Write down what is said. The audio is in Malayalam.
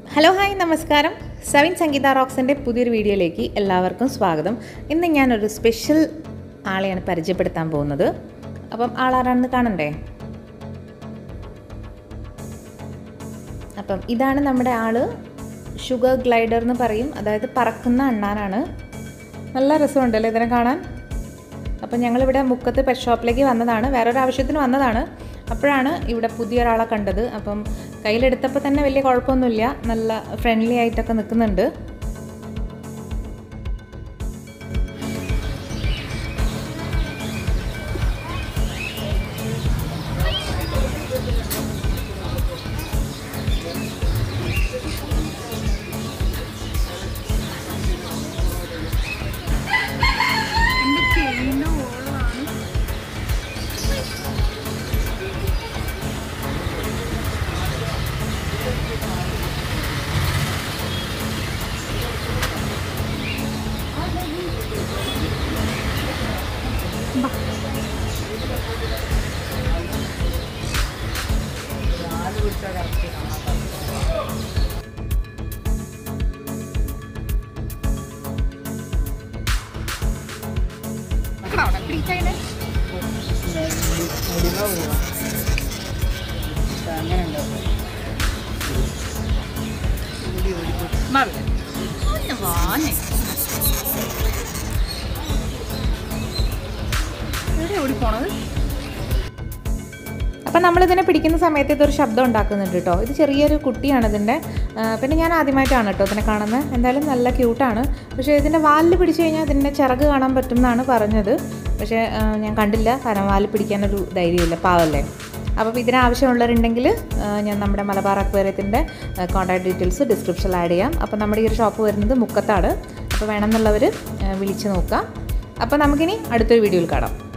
ഹലോ ഹായ് നമസ്കാരം സെവൻ സംഗീത റോക്സിൻ്റെ പുതിയൊരു വീഡിയോയിലേക്ക് എല്ലാവർക്കും സ്വാഗതം ഇന്ന് ഞാനൊരു സ്പെഷ്യൽ ആളെയാണ് പരിചയപ്പെടുത്താൻ പോകുന്നത് അപ്പം ആളാരാണെന്ന് കാണണ്ടേ അപ്പം ഇതാണ് നമ്മുടെ ആള് ഷുഗർ ഗ്ലൈഡർ എന്ന് പറയും അതായത് പറക്കുന്ന അണ്ണാനാണ് നല്ല രസമുണ്ടല്ലേ ഇതിനെ കാണാൻ അപ്പം ഞങ്ങളിവിടെ മുക്കത്ത് പെറ്റ് ഷോപ്പിലേക്ക് വന്നതാണ് വേറൊരു ആവശ്യത്തിന് വന്നതാണ് അപ്പോഴാണ് ഇവിടെ പുതിയൊരാളെ കണ്ടത് അപ്പം കയ്യിലെടുത്തപ്പോൾ തന്നെ വലിയ കുഴപ്പമൊന്നുമില്ല നല്ല ഫ്രണ്ട്ലി ആയിട്ടൊക്കെ നിൽക്കുന്നുണ്ട് അപ്പം നമ്മളിതിനെ പിടിക്കുന്ന സമയത്ത് ഇതൊരു ശബ്ദം ഉണ്ടാക്കുന്നുണ്ട് കേട്ടോ ഇത് ചെറിയൊരു കുട്ടിയാണ് ഇതിൻ്റെ ആ, പിന്നെ ഞാൻ ആദ്യമായിട്ടാണ് കേട്ടോ ഇതിനെ കാണുന്നത് എന്തായാലും നല്ല ക്യൂട്ടാണ് പക്ഷേ ഇതിൻ്റെ വാലിൽ പിടിച്ചു കഴിഞ്ഞാൽ ഇതിൻ്റെ ചിറക് കാണാൻ പറ്റും എന്നാണ് പറഞ്ഞത് പക്ഷേ ആ, ഞാൻ കണ്ടില്ല കാരണം വാലിൽ പിടിക്കാനൊരു ധൈര്യമില്ല പാവല്ലേ അപ്പോൾ ഇതിന് ആവശ്യമുള്ളവരുണ്ടെങ്കിൽ ആ, ഞാൻ നമ്മുടെ മലബാർ അക്വേറിയത്തിൻ്റെ കോൺടാക്ട് ഡീറ്റെയിൽസ് ഡിസ്ക്രിപ്ഷനിൽ ആഡ് ചെയ്യാം അപ്പോൾ നമ്മുടെ ഈ ഒരു ഷോപ്പ് വരുന്നത് മുക്കത്താണ് അപ്പോൾ വേണമെന്നുള്ളവർ വിളിച്ച് നോക്കാം അപ്പോൾ നമുക്കിനി അടുത്തൊരു വീഡിയോയിൽ കാണാം